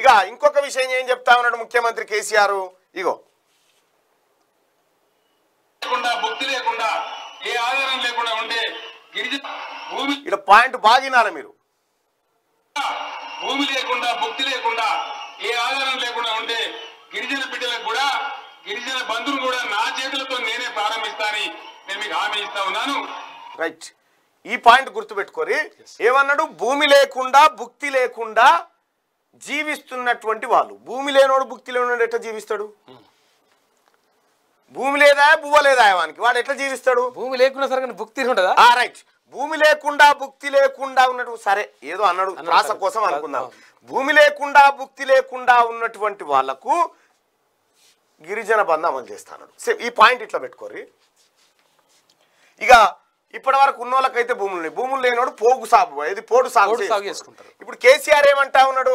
ఇంకా ఇంకొక విషయం ఏం చెప్తా ఉన్నాడు ముఖ్యమంత్రి కేసీఆర్ ఇగో లేకుండా భక్తి లేకుండా ఏ ఆధారం లేకుండా ఉండే గిరిజన భూమి ఇక్కడ పాయింట్ బాగినాలి మీరు భూమి లేకుండా భక్తి లేకుండా ఏ ఆధారం లేకుండా ఉండే గిరిజన బిడ్డలకు కూడా గిరిజన బంధువులు కూడా నా చేతులతో నేనే ప్రారంభిస్తానని నేను మీకు హామీ ఇస్తా ఉన్నాను రైట్ ఈ పాయింట్ గుర్తుపెట్టుకోరి ఏమన్నాడు భూమి లేకుండా భుక్తి లేకుండా జీవిస్తున్నటువంటి వాళ్ళు భూమి లేనోడు భుక్తి లేనోడు ఎట్లా జీవిస్తాడు భూమి లేదా బువ్వ లేదా వానికి వాడు ఎట్లా జీవిస్తాడు భూమి లేకున్నా సరే కానీ భుక్తి ఉండదా ఆ రైట్ భూమి లేకుండా భుక్తి లేకుండా ఉన్నట్టు సరే ఏదో అన్నాడు అన్నాడు ప్రాస సరే. కోసం అనుకుందాం అవును. భూమి లేకుండా భుక్తి లేకుండా ఉన్నటువంటి వాళ్ళకు గిరిజన బంధు అమలు చేస్తాడు సే- ఈ పాయింట్ ఇట్లా పెట్టుకోరి ఇక ఇప్పటి వరకు ఉన్న వాళ్ళకైతే భూములు ఉన్నాయి భూములు లేనోడు పోగు సాగు ఇది పోడు సాగు పోడు సాగు చేసుకుంటారు. చేసుకుంటారు. ఇప్పుడు కేసీఆర్ ఏమంటా ఉన్నాడు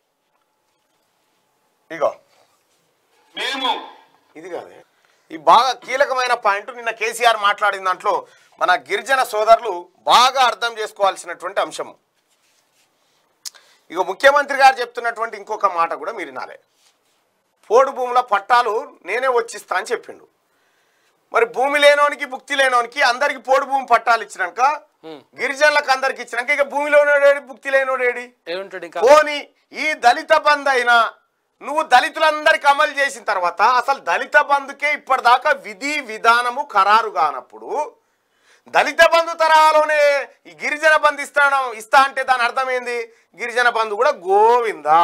ఇగో మేము ఇది కాదే ఈ బాగా కీలకమైన పాయింట్ నిన్న కేసీఆర్ మాట్లాడిన దాంట్లో మన గిరిజన సోదరులు బాగా అర్థం చేసుకోవాల్సినటువంటి అంశం ఇక ముఖ్యమంత్రి గారు చెప్తున్నటువంటి ఇంకొక మాట కూడా మీరు వినాలే పోడు భూముల పట్టాలు నేనే వచ్చిస్తా అని చెప్పిండు మరి భూమి లేనోనికి భుక్తి లేనోనికి అందరికి పోడు భూమి పట్టాలు ఇచ్చినాక గిరిజనులకు అందరికి ఇచ్చినాక ఇక భూమిలోనేడేడి భుక్తి లేనోడేడి ఏముంటాడు ఇంకా పోని ఈ దళిత బంద్ అయినా నువ్వు దళితులందరికి అమలు చేసిన తర్వాత అసలు దళిత బంధుకే ఇప్పటిదాకా విధి విధానము ఖరారు కానప్పుడు దళిత బంధు తరహాలోనే ఈ గిరిజన బంధు ఇస్తాను ఇస్తా అంటే దాని అర్థం ఏంది గిరిజన బంధు కూడా గోవిందా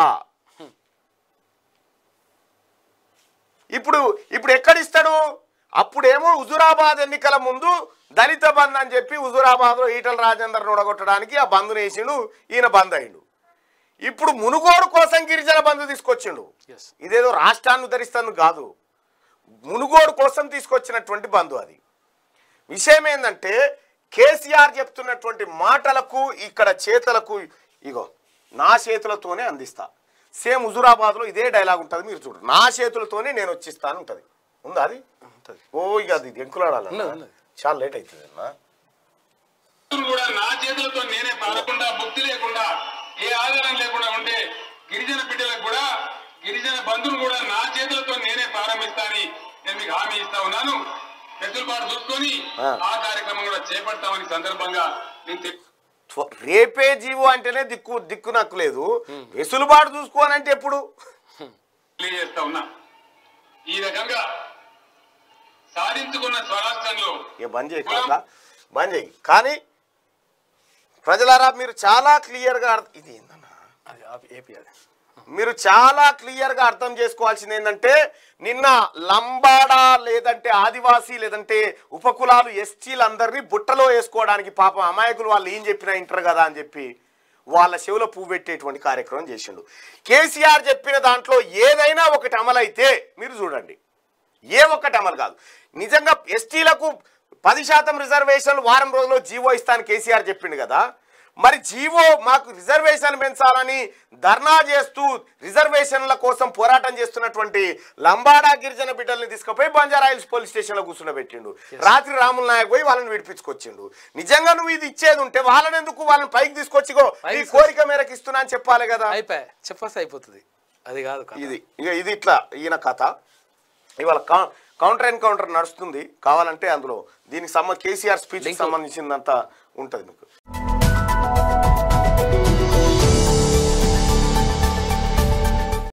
ఇప్పుడు ఇప్పుడు ఎక్కడిస్తాడు అప్పుడేమో హుజురాబాద్ ఎన్నికల ముందు దళిత బంద్ అని చెప్పి హుజురాబాద్లో ఈటల రాజేందర్ ఉడగొట్టడానికి ఆ బంధుని వేసిండు ఈయన బంద్ అయిండు ఇప్పుడు మునుగోడు కోసం గిరిజన బంధు తీసుకొచ్చిండు Yes. ఇదేదో రాష్ట్రాన్ని ఉద్ధరిస్తాను కాదు మునుగోడు కోసం తీసుకొచ్చినటువంటి బంధు అది విషయం ఏంటంటే కేసీఆర్ చెప్తున్నటువంటి మాటలకు ఇక్కడ చేతలకు ఇగో నా చేతులతోనే అందిస్తా సేమ్ హుజురాబాద్లో ఇదే డైలాగ్ ఉంటుంది మీరు చూడండి నా చేతులతోనే నేను వచ్చిస్తాను ఉంటుంది ఉందా అది ఉంటది. ఓ ఇక అది ఎంకులాడాలి ఉన్నది, ఉన్నది. చాలా లేట్ అవుతుంది అన్న బంధువులు కూడా నా చేతులతో నేనే ప్రారంభకుండా భక్తి లేకుండా ఏ ఆధారం లేకుండా ఉండే గిరిజన బిడ్డలకు కూడా గిరిజన బంధువులు కూడా నా చేతులతో నేనే ప్రారంభిస్తానని నేను మీకు హామీ ఇస్తా ఉన్నాను వెసులుబాటు చూసుకొని ఆ. ఆ కార్యక్రమం కూడా చేపడతామని సందర్భంగా నేను తె- త్వ- రేపే జీవో అంటేనే దిక్కు దిక్కు నాకు లేదు వెసులుబాటు చూసుకోనంటే ఎప్పుడు తెలియజేస్తా ఉన్నా ఈ రకంగా సాధించుకున్న స్వరాష్ట్రంలో ఇక బంద్ చేయి కాక బంద్ చేయి కానీ ప్రజలారా మీరు చాలా క్లియర్గా అర్థ- ఇది ఏందన్నా అది ఆపి- ఏపీ అది మీరు చాలా క్లియర్గా అర్థం చేసుకోవాల్సింది ఏంటంటే నిన్న లంబాడా లేదంటే ఆదివాసీ లేదంటే ఉపకులాలు ఎస్టీలందరినీ బుట్టలో వేసుకోవడానికి పాపం అమాయకులు వాళ్ళు ఏం చెప్పినా ఇంటారు కదా అని చెప్పి వాళ్ళ చెవులో పువ్వు పెట్టేటువంటి కార్యక్రమం చేసిండు కేసీఆర్ చెప్పిన దాంట్లో ఏదైనా ఒకటి అమలైతే మీరు చూడండి ఏ ఒక్కటి అమలు కాదు నిజంగా ఎస్టీలకు పది శాతం రిజర్వేషన్లు వారం రోజుల్లో జీవో ఇస్తాను కేసీఆర్ చెప్పిండు కదా మరి జీవో మాకు రిజర్వేషన్ పెంచాలని ధర్నా చేస్తూ రిజర్వేషన్ల కోసం పోరాటం చేస్తున్నటువంటి లంబాడా గిరిజన బిడ్డల్ని తీసుకుపోయి బంజారాయిల్స్ పోలీస్ స్టేషన్లో కూర్చుండబెట్టిండు రాత్రి రాముల నాయక్ పోయి వాళ్ళని విడిపించుకొచ్చిండు నిజంగా నువ్వు ఇది ఇచ్చేది ఉంటే వాళ్ళని ఎందుకు వాళ్ళని పైకి తీసుకొచ్చిగో ఈ పైకి కోరిక మేరకు ఇస్తున్నా అని చెప్పాలి కదా అయిపోయా చెప్పేస్తే అయిపోతుంది అది కాదు కథ. ఇది ఇక ఇది ఇట్లా ఈయన కథ ఇవాళ కౌ- కౌంటర్ అండ్ కౌంటర్ నడుస్తుంది కావాలంటే అందులో దీనికి సంబంధ కేసీఆర్ స్పీచ్ Link. సంబంధించిందంతా ఉంటుంది మీకు